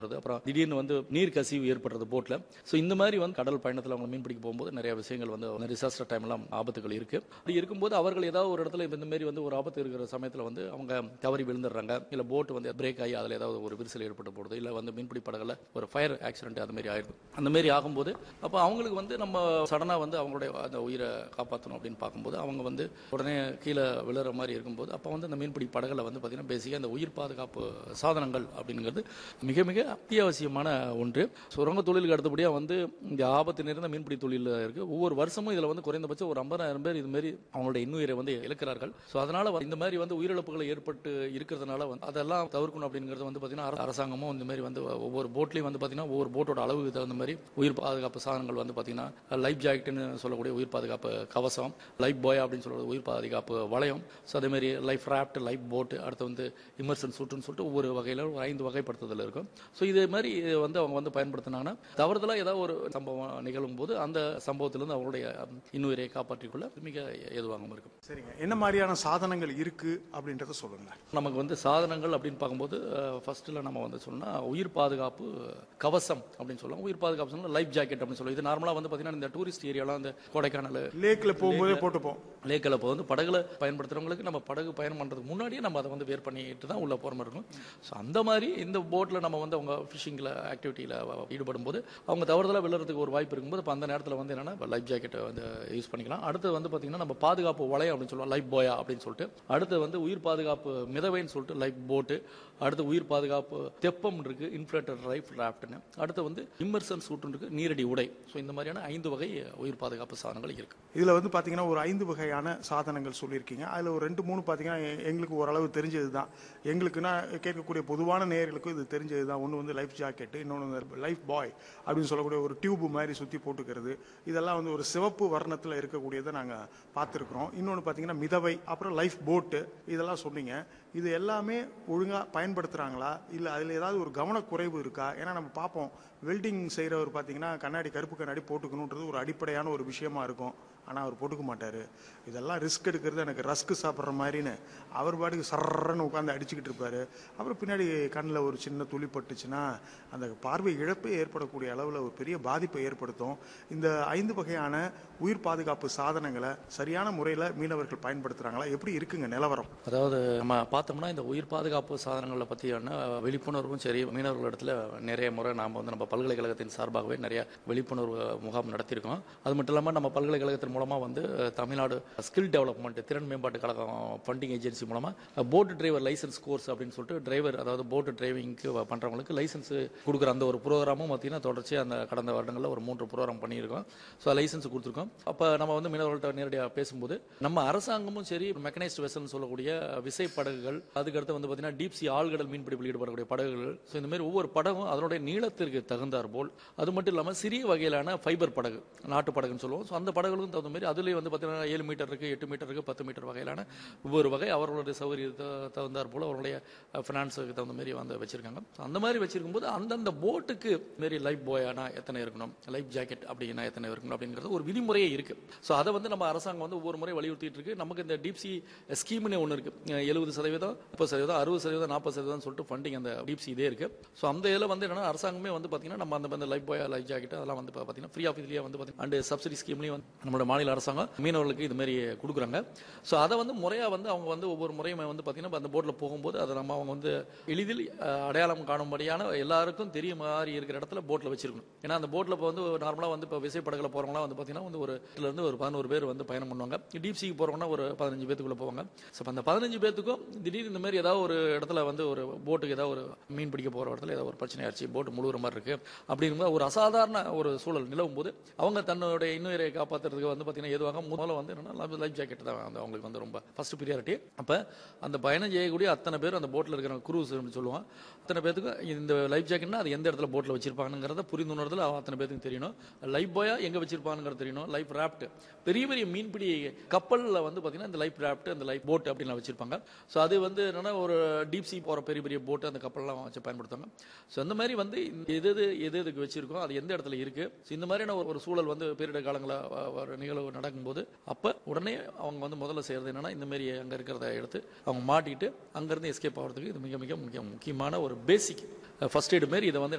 வருது. அப்புறம் திடீர்னு வந்து நீர் கசிவு ஏற்படுறது போட்ல ஸோ இந்த மாதிரி வந்து கடல் பயணத்தில் அவங்க மீன் பிடிக்க போகும்போது நிறைய விஷயங்கள் வந்து டிசாஸ்டர் டைம்லாம் ஆபத்துகள் இருக்கு அப்படி இருக்கும்போது அவர்கள் ஏதாவது ஒரு இடத்துல இந்த மாதிரி வந்து ஒரு ஆபத்து இருக்கிற சமயத்தில் வந்து அவங்க தவறி விழுந்துடுறாங்க இல்லை போட் வந்து பிரேக் ஆகி அதில் ஏதாவது ஒரு விரிசல் ஏற்பட்டு போடுது இல்லை வந்து மீன்பிடி படகுல ஒரு ஃபயர் ஆக்சிடென்ட் அந்த மாதிரி ஆயிடுது அந்த மாதிரி ஆகும்போது அப்போ அவங்களுக்கு வந்து நம்ம சடனாக வந்து அவங்களுடைய அந்த உயிரை காப்பாற்றணும் அப்படின்னு பார்க்கும்போது அவங்க வந்து உடனே கீழே விழுற மாதிரி இருக்கும்போது அப்போ வந்து அந்த மீன்பிடி படகுல வந்து பார்த்தீங்கன்னா பேசிக்காக அந்த உயிர் பாதுகாப்பு சாதனங்கள் அப்படிங்கிறது மிக மிக அத்தியாவசியமான ஒன்று சுரங்க தொழிலுக்கு அடுத்தபடியாக வந்து இந்த ஆபத்து நிறைந்த மீன்பிடி தொழில் இருக்குது ஒவ்வொரு வருஷமும் இதில் வந்து குறைந்தபட்சம் ஒரு ஐம்பதாயிரம் பேர் இது மாதிரி அவங்களுடைய இன்னுயிரை வந்து இழக்கிறார்கள் ஸோ அதனால் இந்த மாதிரி வந்து உயிரிழப்புகள் ஏற்பட்டு இருக்கிறதுனால வந்து அதெல்லாம் தவிர்க்கணும் அப்படிங்கிறது வந்து பார்த்தீங்கன்னா அரச- அரசாங்கமும் இந்த மாதிரி வந்து ஒவ்வொரு போட்லேயும் வந்து பார்த்தீங்கன்னா ஒவ்வொரு போட்டோட அளவுக்கு தகுந்த மாதிரி உயிர் பாதுகாப்பு சாதனங்கள் வந்து பார்த்தீங்கன்னா லைஃப் ஜாக்கெட்னு சொல்லக்கூடிய உயிர் பாதுகாப்பு கவசம் லைஃப் பாய் அப்படின்னு சொல்ற உயிர் பாதுகாப்பு வளையம் ஸோ அதே மாதிரி லைஃப் ராஃப்ட் லைஃப் போட்டு அடுத்து வந்து இமர்சன் சூட்டுன்னு சொல்லிட்டு ஒவ்வொரு வகையில் ஒரு ஐந்து வகைப்படுத்துதல் இருக்கும் ஸோ இதே மாதிரி வந்து அவங்க வந்து பயன்படுத்தினாங்கன்னா தவறுதலாக ஏதாவது ஒரு சம்பவம் நிகழும் போது அந்த சம்பவத்திலிருந்து அவங்களுடைய இன்னுயிரை காப்பாற்றிக்கொள்ள மிக ஏதுவாகவும் இருக்கும் சரிங்க என்ன மாதிரியான சாதனங்கள் இருக்கு அப்படின்றத சொல்லுங்களேன் நமக்கு வந்து சாதனங்கள் அப்படின்னு பார்க்கும்போது ஃபர்ஸ்ட்டில் நம்ம வந்து சொன்னா உயிர் பாதுகாப்பு கவசம் அப்படின்னு சொல்லுவோம் உயிர் பாதுகாப்பு சொன்னா லைஃப் ஜாக்கெட் அப்படின்னு சொல்லுவோம் இது நார்மலாக வந்து பார்த்தீங்கன்னா இந்த டூரிஸ்ட் ஏரியாலாம் இந்த கொடைக்கானல் லேக்ல போகும்போதே போட்டுப்போம் லேக்கில் இப்போ வந்து படகுல பயன்படுத்துறவங்களுக்கு நம்ம படகு பயணம் பண்ணுறதுக்கு முன்னாடியே நம்ம அதை வந்து வேர் பண்ணிட்டு தான் உள்ள போகிற மாதிரி இருக்கும் ஸோ அந்த மாதிரி இந்த போட்டில் நம்ம வந்து அவங்க ஃபிஷிங்கில் ஆக்டிவிட்டியில் ஈடுபடும் போது அவங்க தவறுதலாக விழுறதுக்கு ஒரு வாய்ப்பு இருக்கும்போது அப்போ அந்த நேரத்தில் வந்து என்னன்னா லைஃப் ஜாக்கெட்டை வந்து யூஸ் பண்ணிக்கலாம் அடுத்து வந்து பார்த்தீங்கன்னா நம்ம பாதுகாப்பு வளையம் அப்படின்னு சொல்லுவோம் லைஃப் போயா அப்படின்னு சொல்லிட்டு அடுத்து வந்து உயிர் பாதுகாப்பு மிதவைன்னு சொல்லிட்டு லைஃப் போட்டு அடுத்து உயிர் பாதுகாப்பு தெப்பம் இருக்கு இன்ஃபிளேட்டர் லைஃப் ராஃப்ட்னு அடுத்து வந்து இம்மர்சன் சூட்டுன்னு இருக்கு நீரடி உடை ஸோ இந்த மாதிரியான ஐந்து வகை உயிர் பாதுகாப்பு சாதனங்கள் இருக்கு இதுல வந்து பாத்தீங்கன்னா ஒரு ஐந்து வகையான சாதனங்கள் சொல்லியிருக்கீங்க அதுல ஒரு ரெண்டு மூணு பாத்தீங்கன்னா எ- எங்களுக்கு ஓரளவு தெரிஞ்சது தான் எங்களுக்குன்னா கேட்கக்கூடிய பொதுவான நேயர்களுக்கும் இது தெரிஞ்சது தான் ஒன்று வந்து லைஃப் ஜாக்கெட் இன்னொன்று வந்து லைஃப் பாய் அப்படின்னு சொல்லக்கூடிய ஒரு டியூப் மாதிரி சுத்தி போட்டுக்கிறது இதெல்லாம் வந்து ஒரு சிவப்பு வர்ணத்துல இருக்கக்கூடியதை நாங்க பார்த்துருக்குறோம் இன்னொன்று பாத்தீங்கன்னா மிதவை அப்புறம் லைஃப் போட்டு இதெல்லாம் சொன்னீங்க இது எல்லாமே ஒழுங்கா பயன்படுத்துறாங்களா இல்ல அதுல ஏதாவது ஒரு கவனக்குறைவு இருக்கா ஏன்னா நம்ம பார்ப்போம் வெல்டிங் செய்கிறவர் பார்த்தீங்கன்னா கண்ணாடி கருப்பு கண்ணாடி போட்டுக்கணுன்றது ஒரு அடிப்படையான ஒரு விஷயமா இருக்கும் ஆனால் அவர் போட்டுக்க மாட்டார் இதெல்லாம் ரிஸ்க் எடுக்கிறது எனக்கு ரஸ்க் சாப்பிட்ற மாதிரின்னு அவர் பாட்டுக்கு சர்றன்னு உட்காந்து அடிச்சுக்கிட்டு இருப்பாரு அப்புறம் பின்னாடி கண்ணில் ஒரு சின்ன துளி பட்டுச்சுன்னா அந்த பார்வை இழப்பே ஏற்படக்கூடிய அளவில் ஒரு பெரிய பாதிப்பை ஏற்படுத்தும் இந்த ஐந்து வகையான உயிர் பாதுகாப்பு சாதனங்களை சரியான முறையில் மீனவர்கள் பயன்படுத்துகிறாங்களா எப்படி இருக்குங்க நிலவரம் அதாவது நம்ம பார்த்தோம்னா இந்த உயிர் பாதுகாப்பு சாதனங்களை பற்றியான விழிப்புணர்வும் சரி மீனவர்களிடத்துல நிறைய முறை நாம் வந்து நம்ம பல்கலைக்கழகத்தின் சார்பாகவே நிறைய விழிப்புணர்வு முகாம் நடத்தியிருக்கோம் அது மட்டும் இல்லாமல் நம்ம பல்கலைக்கழகத்தின் மூலமாக வந்து தமிழ்நாடு ஸ்கில் டெவலப்மெண்ட் திறன் மேம்பாட்டு கழகம் ஃபண்டிங் ஏஜென்சி மூலமாக போட் டிரைவர் லைசன்ஸ் கோர்ஸ் அப்படின்னு சொல்லிட்டு டிரைவர் அதாவது போட் டிரைவிங்க்கு பண்ணுறவங்களுக்கு லைசன்ஸ் கொடுக்குற அந்த ஒரு ப்ரோக்ராமும் பார்த்தீங்கன்னா தொடர்ச்சியாக அந்த கடந்த வருடங்களில் ஒரு மூன்று ப்ரோக்ராம் பண்ணியிருக்கோம் ஸோ லைசன்ஸ் கொடுத்துருக்கோம் அப்போ நம்ம வந்து மீனவர்கள்ட்ட நேரடியாக பேசும்போது நம்ம அரசாங்கமும் சரி மெக்கனைஸ்ட் வெசல்னு சொல்லக்கூடிய விசை படகுகள் அதுக்கடுத்து வந்து பார்த்தீங்கன்னா டீப் சி ஆழ்கடல் மீன்பிடிப்பில் ஈடுபடக்கூடிய படகுகள் ஸோ இந்த மாதிரி ஒவ்வொரு படகும் அதனுடைய நீளத்திற்கு தகுந்தார் போல் அது மட்டும் இல்லாமல் சிறிய வகையிலான ஃபைபர் படகு நாட்டு படகுன்னு சொல்லுவோம் ஸோ அந்த படகுகளுக்கும் தகுந்த மாதிரி அதுலேயும் வந்து பார்த்தீங்கன்னா ஏழு மீட்டர் இருக்கு எட்டு மீட்டர் இருக்கு பத்து மீட்டர் வகையிலான ஒவ்வொரு வகை அவர்களுடைய சௌகரியத்தை தகுந்தார் போல் அவருடைய ஃபினான்ஸுக்கு தகுந்த மாதிரி வந்து வச்சிருக்காங்க ஸோ அந்த மாதிரி வச்சிருக்கும்போது அந்தந்த போட்டுக்கு மாரி லைஃப் போயானா எத்தனை இருக்கணும் லைஃப் ஜாக்கெட் அப்படின்னா எத்தனை இருக்கணும் அப்படிங்கிறது ஒரு விதிமுறையே இருக்கு ஸோ அதை வந்து நம்ம அரசாங்கம் வந்து ஒவ்வொரு முறை வலியுறுத்திட்டு இருக்கு நமக்கு இந்த டீப் சி ஸ்கீம்னு ஒன்று இருக்கு எழுபது சதவீதம் முப்பது சதவீதம் அறுபது சதவீதம் நாற்பது சதவீதம் சொல்லிட்டு ஃபண்டிங் அந்த டீப் சி இதே இருக்கு ஸோ அந்த இதில் வந்து என்னன்னா அரசாங்கமே வந்து பார்த்தீங்கன்னா நம்ம அந்த லைஃப் பாய் லைஃப் ஜாக்கெட் அதெல்லாம் வந்து பார்த்தீங்கன்னா ஃப்ரீ ஆஃப் இதுலேயே வந்து பார்த்தீங்கன்னா அண்ட் சப்சிடி ஸ்கீம்லேயும் வந்து நம்மளோட மாநில அரசாங்கம் மீனவர்களுக்கு இது மாதிரி கொடுக்குறாங்க ஸோ அதை வந்து முறையாக வந்து அவங்க வந்து ஒவ்வொரு முறையுமே வந்து பார்த்தீங்கன்னா அந்த போட்டில் போகும்போது அதை நம்ம அவங்க வந்து எளிதில் அஹ், அடையாளம் காணும்படியான எல்லாருக்கும் தெரிய மாதிரி இருக்கிற இடத்துல போட்டில் வச்சிருக்கணும் ஏன்னா அந்த போட்டில் இப்போ வந்து நார்மலாக வந்து இப்போ விசைப்படகுல போகிறவங்களாம் வந்து பார்த்தீங்கன்னா வந்து ஒரு இதுல இருந்து ஒரு பதினோரு பேர் வந்து பயணம் பண்ணுவாங்க டீப் சீக்கு போகிறவங்கன்னா ஒரு பதினஞ்சு பேத்துக்குள்ள போவாங்க ஸோ அந்த பதினஞ்சு பேத்துக்கும் திடீர்னு இந்த மாதிரி ஏதாவது ஒரு இடத்துல வந்து ஒரு போட்டுக்கு ஏதாவது ஒரு மீன் பிடிக்க போகிற இடத்துல ஏதாவது ஒரு பிரச்சனை ஆச்சு போட்டு முழுகிற மாதிரி இருக்கு அப்படிங்கும்போது ஒரு அசாதாரண ஒரு சூழல் நிலவும் போது அவங்க தன்னுடைய இன்னுயிரை காப்பாற்றுறதுக்கு வந்து பார்த்தீங்கன்னா எதுவாக முதல்ல வந்து என்னன்னா லைஃப் ஜாக்கெட் தான் வந்து அவங்களுக்கு வந்து ரொம்ப ஃபர்ஸ்ட் ப்ரியாரிட்டி அப்போ அந்த பயணம் செய்யக்கூடிய அத்தனை பேர் அந்த போட்டில் இருக்கிற குரூஸ் சொல்லுவான் அத்தனை பேத்துக்கு இந்த லைஃப் ஜாக்கெட்னா அது எந்த இடத்துல போட்டில் வச்சிருப்பாங்கிறத புரிந்துணர்தல் அத்தனை பேத்துக்கு தெரியணும் லைஃப் பாயா எங்கே வச்சிருப்பாங்கிறது தெரியணும் லைஃப் ராஃப்ட் பெரிய பெரிய மீன்பிடி கப்பலில் வந்து பார்த்தீங்கன்னா இந்த லைஃப் ராஃப்ட் அந்த லைஃப் போட் அப்படின்னு வச்சிருப்பாங்க ஸோ அது வந்து என்னன்னா ஒரு டீப் சி போகிற பெரிய பெரிய போட்டு அந்த கப்பல்லாம் வச்சு பயன்படுத்துவாங்க ஸோ அந்த மாதிரி வந்து இந்த எது எது எது எதுக்கு வச்சிருக்கோம் அது எந்த இடத்துல இருக்கு ஸோ இந்த மாதிரியான ஒரு- ஒரு சூழல் வந்து பேரிடர் காலங்களில் வர நிகழ் நிகழ்வு நடக்கும்போது அப்போ உடனே அவங்க வந்து முதல்ல செய்கிறது என்னன்னா இந்த மாதிரி அங்கே இருக்கிறத எடுத்து அவங்க மாட்டிட்டு அங்கேருந்து எஸ்கேப் ஆகிறதுக்கு இது மிக மிக முக்கிய முக்கியமான ஒரு பேசிக் ஃபர்ஸ்ட் எய்டு மாரி இதை வந்து